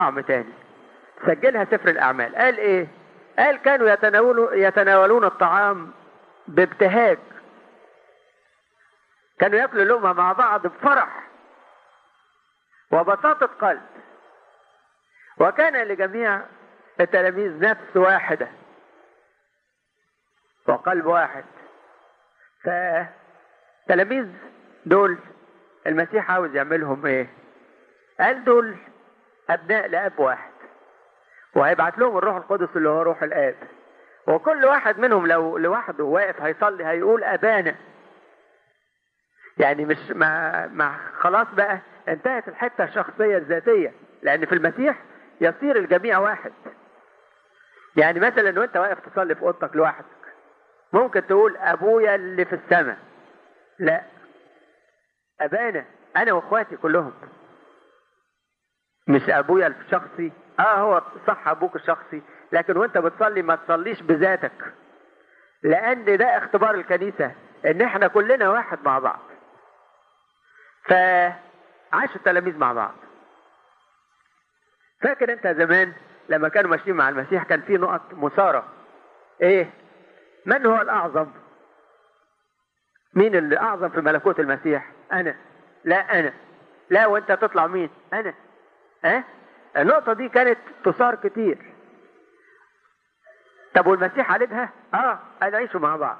طعم تاني سجلها سفر الأعمال قال إيه؟ قال كانوا يتناولون يتناولون الطعام بابتهاج كانوا ياكلوا لقمة مع بعض بفرح وبساطة قلب وكان لجميع التلاميذ نفس واحدة وقلب واحد فالتلاميذ دول المسيح عاوز يعملهم ايه قال دول ابناء لاب واحد وهيبعت لهم الروح القدس اللي هو روح الاب وكل واحد منهم لو لوحده واقف هيصلي هيقول ابانا يعني مش مع, مع خلاص بقى انتهت الحته الشخصيه الذاتيه لان في المسيح يصير الجميع واحد يعني مثلا وانت واقف تصلي في اوضتك لوحدك ممكن تقول ابويا اللي في السماء لا ابانا انا واخواتي كلهم مش ابويا الشخصي اه هو صح ابوك الشخصي لكن وانت بتصلي ما تصليش بذاتك لان ده اختبار الكنيسه ان احنا كلنا واحد مع بعض فعاشوا التلاميذ مع بعض فاكر انت زمان لما كانوا ماشيين مع المسيح كان في نقط مثارة ايه من هو الاعظم مين اللي اعظم في ملكوت المسيح انا لا انا لا وانت تطلع مين انا ها أه؟ النقطة دي كانت تثار كتير طب والمسيح عالجها اه هنعيشوا مع بعض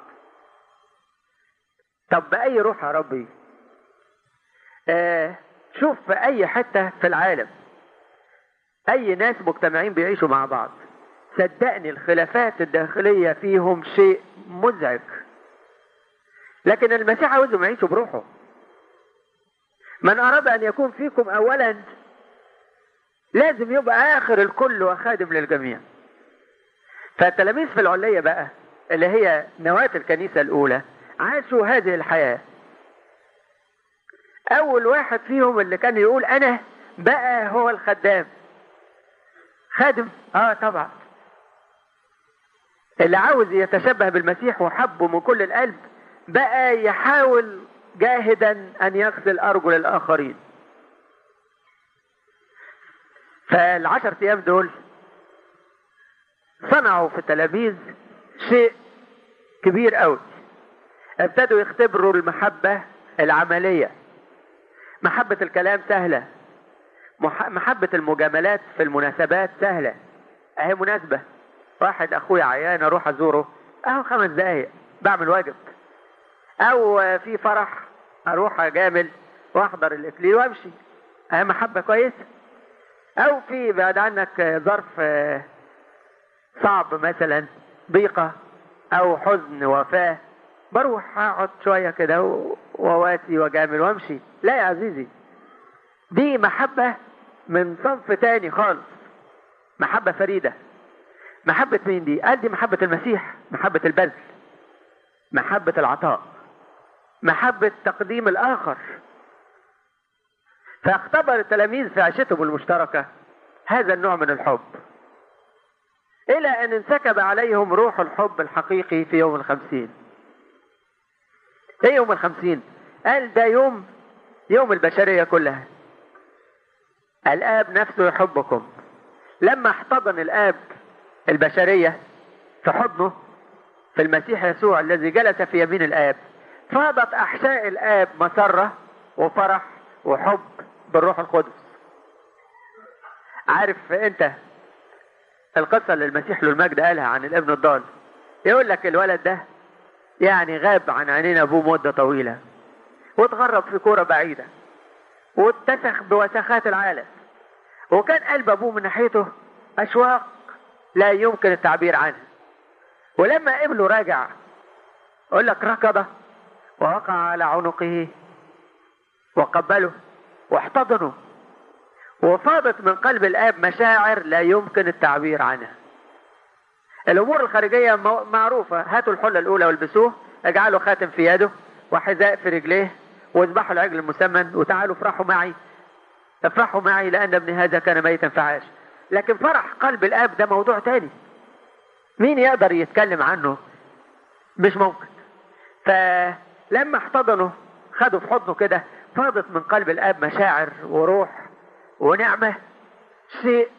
طب بأي روح يا ربي آه شوف في أي حتة في العالم أي ناس مجتمعين بيعيشوا مع بعض صدقني الخلافات الداخلية فيهم شيء مزعج لكن المسيح عاوزهم يعيشوا بروحه من أراد أن يكون فيكم أولا لازم يبقى آخر الكل وخادم للجميع فالتلاميذ في العلية بقى اللي هي نواة الكنيسة الأولى عاشوا هذه الحياة أول واحد فيهم اللي كان يقول أنا بقى هو الخدام خادم اه طبعا اللي عاوز يتشبه بالمسيح وحبه من كل القلب بقى يحاول جاهدا ان يغسل ارجل الاخرين فالعشر ايام دول صنعوا في التلاميذ شيء كبير قوي ابتدوا يختبروا المحبة العملية محبة الكلام سهلة محبة المجاملات في المناسبات سهلة اهي مناسبة واحد اخويا عيان اروح ازوره اهو خمس دقايق بعمل واجب او في فرح اروح اجامل واحضر الاكليل وامشي اهي محبة كويسة او في بعد عنك ظرف صعب مثلا ضيقة او حزن وفاة بروح اقعد شوية كده وواسي واجامل وامشي لا يا عزيزي دي محبة من صنف تاني خالص محبة فريدة محبة مين دي؟ قال دي محبة المسيح محبة البذل محبة العطاء محبة تقديم الآخر فاختبر التلاميذ في عيشتهم المشتركة هذا النوع من الحب إلى أن انسكب عليهم روح الحب الحقيقي في يوم الخمسين إيه يوم الخمسين؟ قال ده يوم يوم البشرية كلها الآب نفسه يحبكم لما احتضن الآب البشرية في حضنه في المسيح يسوع الذي جلس في يمين الآب فاضت أحشاء الآب مسرة وفرح وحب بالروح القدس عارف أنت القصة اللي المسيح له المجد قالها عن الابن الضال يقول لك الولد ده يعني غاب عن عينين أبوه مدة طويلة واتغرب في كورة بعيدة واتسخ بوسخات العالم وكان قلب ابوه من ناحيته اشواق لا يمكن التعبير عنها ولما ابنه راجع يقول لك ركض ووقع على عنقه وقبله واحتضنه وفاضت من قلب الاب مشاعر لا يمكن التعبير عنها الامور الخارجيه معروفه هاتوا الحله الاولى والبسوه اجعلوا خاتم في يده وحذاء في رجليه واذبحوا العجل المسمن وتعالوا افرحوا معي افرحوا معي لان ابن هذا كان ميتا فعاش لكن فرح قلب الاب ده موضوع تاني مين يقدر يتكلم عنه مش ممكن فلما احتضنوا خدوا في حضنه كده فاضت من قلب الاب مشاعر وروح ونعمه شيء